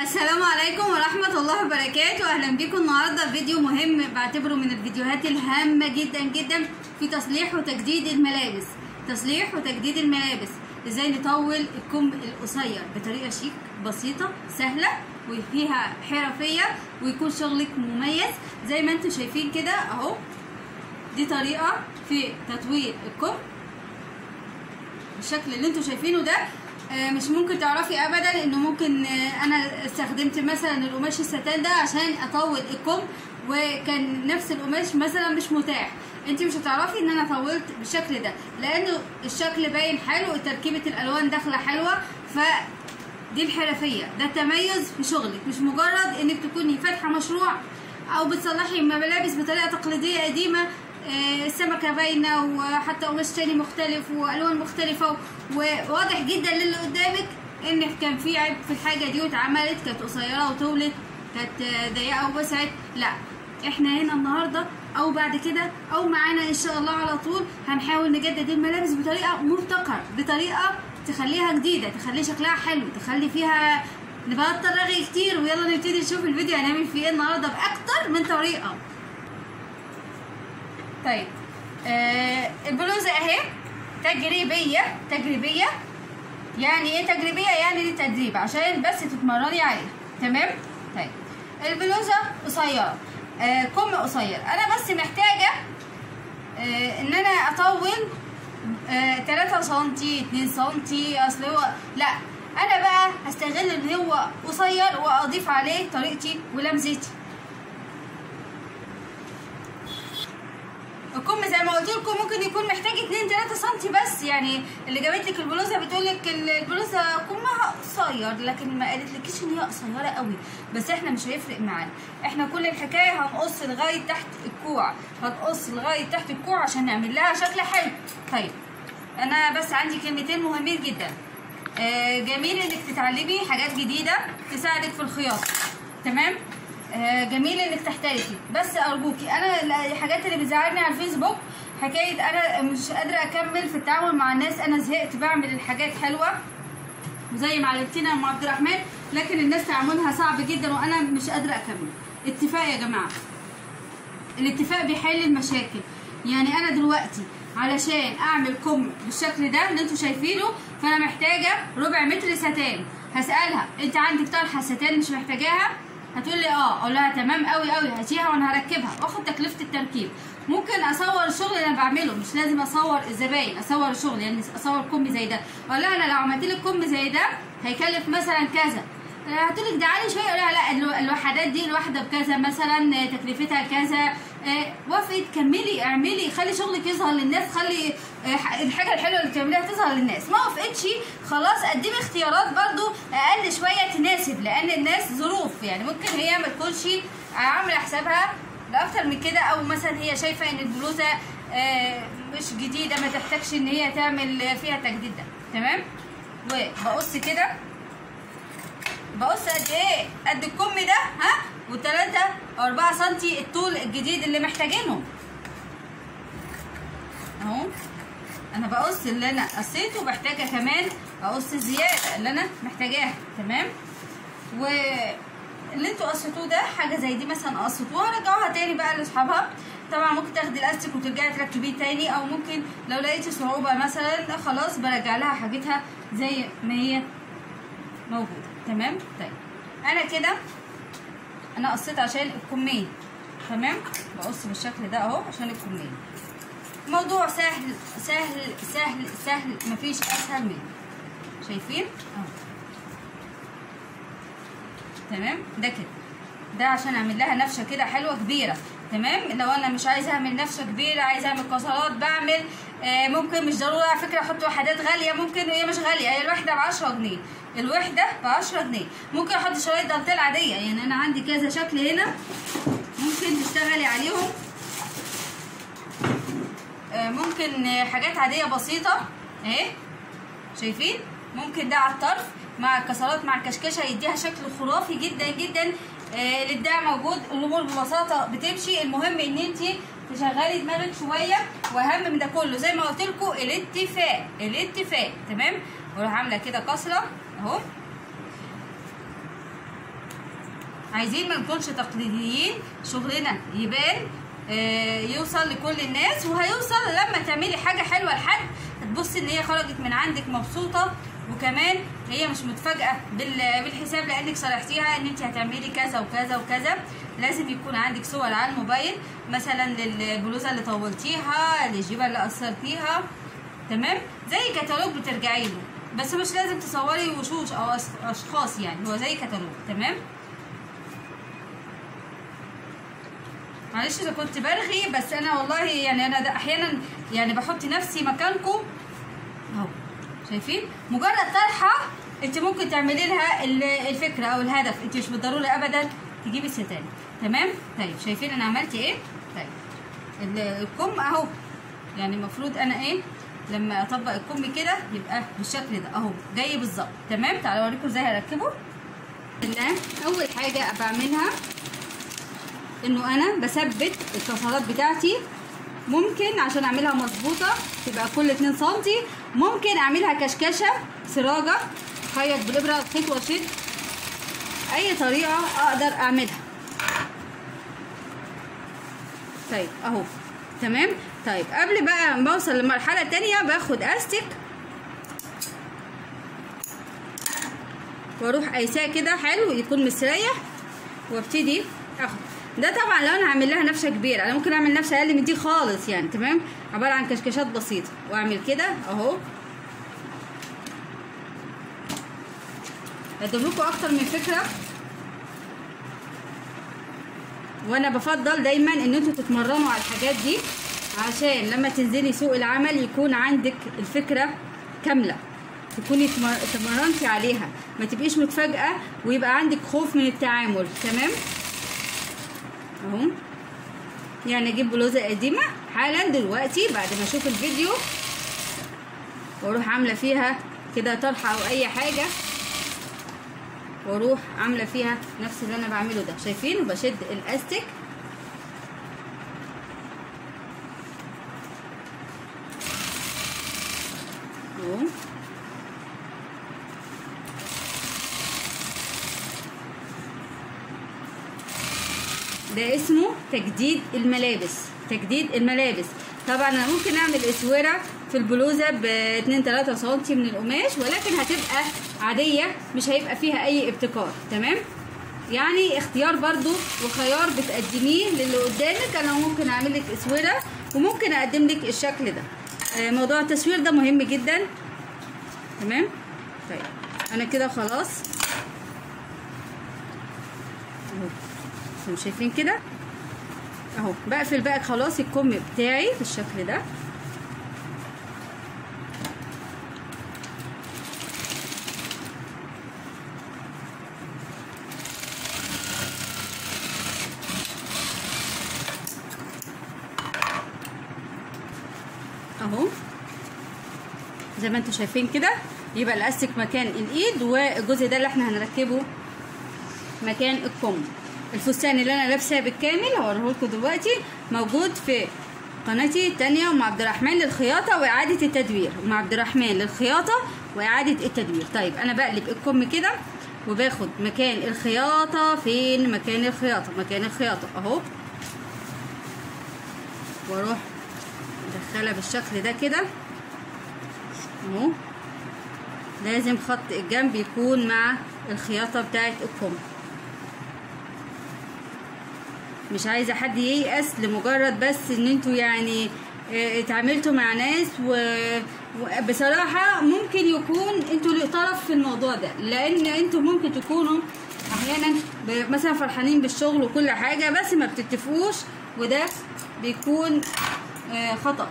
السلام عليكم ورحمة الله وبركاته أهلا بيكم النهاردة فيديو مهم بعتبره من الفيديوهات الهامة جدا جدا في تصليح وتجديد الملابس تصليح وتجديد الملابس ازاي نطول الكم القصير بطريقة شيك بسيطة سهلة وفيها حرفية ويكون شغلك مميز زي ما انتم شايفين كده اهو دي طريقة في تطويل الكم بالشكل اللي انتم شايفينه ده آه، مش ممكن تعرفي ابدا انه ممكن آه، انا استخدمت مثلا القماش الستان ده عشان اطول الكم وكان نفس القماش مثلا مش متاح انت مش هتعرفي ان انا طولت بالشكل ده لانه الشكل باين حلو تركيبه الالوان داخله حلوه ف دي الحرفيه ده التميز في شغلك مش مجرد انك تكوني فاتحه مشروع او بتصلحي ملابس بطريقه تقليديه قديمه آه، السمكه باينه وحتى قماش تاني مختلف والوان مختلفه وواضح جدا للي قدامك ان كان في عيب في الحاجه دي واتعملت كانت قصيره وطولت كانت آه، ضيقه ووسعت لا احنا هنا النهارده او بعد كده او معانا ان شاء الله على طول هنحاول نجدد الملابس بطريقه مبتكره بطريقه تخليها جديده تخلي شكلها حلو تخلي فيها نبطل رغي كتير ويلا نبتدي نشوف الفيديو هنعمل فيه ايه النهارده باكتر من طريقه طيب آه البلوزه اهي تجريبيه تجريبيه يعني ايه تجريبيه يعني دي تدريب عشان بس تتمرني عليها تمام طيب البلوزه قصيره آه كم قصير انا بس محتاجه آه ان انا اطول آه 3 سم 2 سم اصل هو لا انا بقى هستغل ان هو قصير واضيف عليه طريقتي ولمزتي الكم زي ما قلت لكم ممكن يكون محتاج 2 3 سم بس يعني اللي جابت لك البلوزه بتقول لك البلوزه كمها قصير لكن ما قالت لكيش ان هي قصيره قوي بس احنا مش هيفرق معانا احنا كل الحكايه هنقص لغايه تحت الكوع هنقص لغايه تحت الكوع عشان نعمل لها شكل حلو طيب انا بس عندي كلمتين مهمين جدا آه جميل انك تتعلمي حاجات جديده تساعدك في الخياطه تمام آه، جميل انك تحترفي بس ارجوكي انا الحاجات اللي بتزعلني على الفيسبوك حكايه انا مش قادره اكمل في التعامل مع الناس انا زهقت بعمل الحاجات حلوه وزي ما علمتنا ام عبد الرحمن لكن الناس تعاملها صعب جدا وانا مش قادره اكمل اتفاق يا جماعه الاتفاق بيحل المشاكل يعني انا دلوقتي علشان اعمل كم بالشكل ده اللي انتوا شايفينه فانا محتاجه ربع متر ستان هسالها انت عندك طرحه ستان مش محتاجاها هتقول لي اه اقول لها تمام قوي قوي هاتيها وانا هركبها واخد تكلفه التركيب ممكن اصور الشغل اللي انا بعمله مش لازم اصور الزباين اصور الشغل يعني اصور كم زي ده اقول لها انا لو عملت لك كم زي ده هيكلف مثلا كذا هتقول لك ده عالي شويه اقول لها لا الو- الوحدات دي الواحده بكذا مثلا آه، تكلفتها كذا آه، وافقت كملي اعملي خلي شغلك يظهر للناس خلي آه، ح- الحاجه الحلوه اللي بتعمليها تظهر للناس ما وافقتش خلاص قدمي اختيارات برضو اقل شويه تناسب لان الناس ظروف يعني ممكن هي ما تكونش عامله حسابها لاكتر من كده او مثلا هي شايفه ان البلوزه آه، مش جديده ما تحتاجش ان هي تعمل فيها تجديد ده تمام وبقص كده بقص قد ايه قد الكم ده ها وتلاتة او اربعة سنتي الطول الجديد اللي محتاجينه اهو انا بقص اللي انا قصيته وبحتاجه كمان اقص الزياده اللي انا محتاجاها تمام واللي انتوا قصيتوه ده حاجه زي دي مثلا قصيتوها رجعوها تاني بقى لاصحابها طبعا ممكن تاخدي الاستيك وترجعي تركبيه تاني او ممكن لو لقيتي صعوبه مثلا خلاص برجع لها حاجتها زي ما هي موجوده تمام طيب انا كده انا قصيت عشان الكمين تمام بقص بالشكل ده اهو عشان الكمين موضوع سهل سهل سهل سهل مفيش اسهل منه شايفين اهو تمام ده كده ده عشان اعمل لها نفشه كده حلوه كبيره تمام لو انا مش عايزه اعمل نفشه كبيره عايزه اعمل كسرات بعمل آه ممكن مش ضروري على فكره احط وحدات غاليه ممكن هي مش غاليه هي الوحده ب 10 جنيه الوحده ب 10 جنيه ممكن احط شويه دانتيل عاديه يعني انا عندي كذا شكل هنا ممكن تشتغلي عليهم آه، ممكن آه، حاجات عادية بسيطة اهي شايفين ممكن ده على الطرف مع الكسرات مع الكشكشة يديها شكل خرافي جدا جدا آه، الابداع موجود الامور ببساطة بتمشي المهم ان انت تشغلي دماغك شوية واهم من ده كله زي ما قلت لكم الاتفاق الاتفاق تمام واروح عاملة كده كسرة اهو عايزين ما نكونش تقليديين شغلنا يبان آه، يوصل لكل الناس وهيوصل لما تعملي حاجه حلوه لحد هتبصي ان هي خرجت من عندك مبسوطه وكمان هي مش متفاجئه بال- بالحساب لانك صرحتيها ان انت هتعملي كذا وكذا وكذا لازم يكون عندك صور على الموبايل مثلا للبلوزه اللي طولتيها للجيبه اللي قصرتيها تمام زي كتالوج بترجعي له بس مش لازم تصوري وشوش او أس- اشخاص يعني هو زي كتالوج تمام معلش اذا كنت برغي بس انا والله يعني انا ده احيانا يعني بحط نفسي مكانكم اهو شايفين مجرد طرحه انت ممكن تعملي لها ال- الفكره او الهدف انت مش بالضروره ابدا تجيبي الستان تمام طيب شايفين انا عملت ايه طيب ال- الكم اهو يعني المفروض انا ايه لما اطبق الكم كده يبقى بالشكل ده اهو جاي بالظبط تمام تعالوا اوريكم ازاي هركبه الله اول حاجه بعملها انه انا بثبت التصالات بتاعتي ممكن عشان اعملها مظبوطه تبقى كل 2 سم ممكن اعملها كشكشه سراجه خيط بالابره الخيط واشد اي طريقه اقدر اعملها طيب اهو تمام طيب قبل بقى ما اوصل للمرحله التانية باخد استك واروح قايساه كده حلو يكون مستريح وابتدي اخد ده طبعا لو انا هعمل لها نفشه كبيره انا ممكن اعمل نفشه اقل من دي خالص يعني تمام عباره عن كشكشات بسيطه واعمل كده اهو اقدم لكم اكتر من فكره وانا بفضل دايما ان انتوا تتمرنوا على الحاجات دي عشان لما تنزلي سوق العمل يكون عندك الفكره كامله تكوني اتمر- اتمرنتي عليها ما تبقيش متفاجئه ويبقى عندك خوف من التعامل تمام اهو يعني اجيب بلوزه قديمه حالا دلوقتي بعد ما اشوف الفيديو واروح عامله فيها كده طرحه او اي حاجه واروح عامله فيها نفس اللي انا بعمله ده شايفين وبشد الاستيك اهو ده اسمه تجديد الملابس تجديد الملابس طبعا انا ممكن اعمل اسوره في البلوزه ب 2 3 سم من القماش ولكن هتبقى عاديه مش هيبقى فيها اي ابتكار تمام يعني اختيار برضو وخيار بتقدميه للي قدامك انا ممكن اعمل لك اسوره وممكن اقدم لك الشكل ده آه، موضوع التصوير ده مهم جدا تمام طيب انا كده خلاص اهو انتم شايفين كده اهو بقفل بقى خلاص الكم بتاعي بالشكل ده اهو زي ما انتم شايفين كده يبقى الاستك مكان الايد والجزء ده اللي احنا هنركبه مكان الكم الفستان اللي انا لابساه بالكامل هوريه لكم دلوقتي موجود في قناتي التانية ام عبد الرحمن للخياطة وإعادة التدوير ام عبد الرحمن للخياطة وإعادة التدوير طيب أنا بقلب الكم كده وباخد مكان الخياطة فين مكان الخياطة مكان الخياطة أهو واروح مدخلها بالشكل ده كده اهو لازم خط الجنب يكون مع الخياطة بتاعت الكم مش عايزة حد ييأس لمجرد بس ان انتوا يعني اه، اتعاملتوا مع ناس و- وبصراحة ممكن يكون انتوا اللي طرف في الموضوع ده لان انتوا ممكن تكونوا احيانا ب- مثلا فرحانين بالشغل وكل حاجة بس ما بتتفقوش وده بيكون اه، خطأ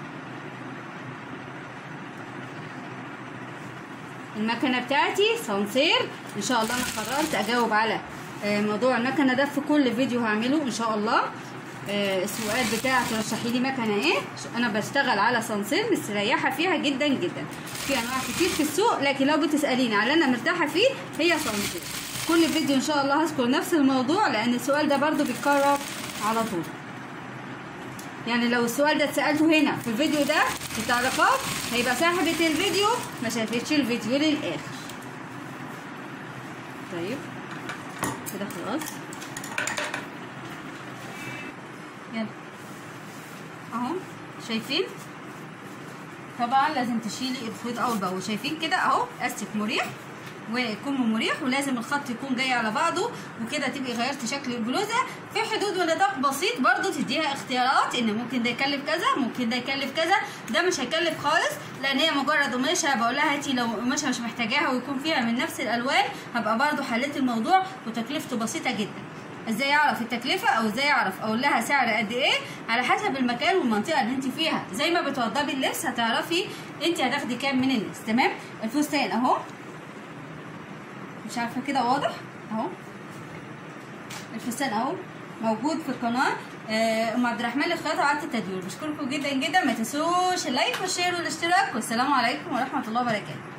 المكنه بتاعتي صنصير ان شاء الله انا قررت اجاوب على آه، موضوع المكنه ده في كل فيديو هعمله ان شاء الله آه، السؤال بتاع ترشحي لي مكنه ايه ش- انا بشتغل على صنصير مستريحه فيها جدا جدا في انواع كتير في السوق لكن لو بتساليني على اللي انا مرتاحه فيه هي صنصير كل فيديو ان شاء الله هذكر نفس الموضوع لان السؤال ده برضو بيتكرر على طول يعني لو السؤال ده اتسالته هنا في الفيديو ده في التعليقات هيبقى صاحبة الفيديو ما شافتش الفيديو للاخر طيب كده خلاص يلا اهو شايفين طبعا لازم تشيلي الخيط اول باول شايفين كده اهو استك مريح وكم مريح ولازم الخط يكون جاي على بعضه وكده تبقي غيرتي شكل البلوزه في حدود ونطاق بسيط برضو تديها اختيارات ان ممكن ده يكلف كذا ممكن ده يكلف كذا ده مش هيكلف خالص لان هي مجرد قماشه بقول لها هاتي لو قماشه مش محتاجاها ويكون فيها من نفس الالوان هبقى برضو حليت الموضوع وتكلفته بسيطه جدا ازاي اعرف التكلفه او ازاي اعرف اقول لها سعر قد ايه على حسب المكان والمنطقه اللي انت فيها زي ما بتوضبي اللبس هتعرفي انت هتاخدي كام من اللبس تمام الفستان اهو مش عارفه كده واضح اهو الفستان اهو موجود في القناه آه، ام عبد الرحمن للخياطه وعاده التدوير بشكركم جدا جدا ما تنسوش اللايك والشير والاشتراك والسلام عليكم ورحمه الله وبركاته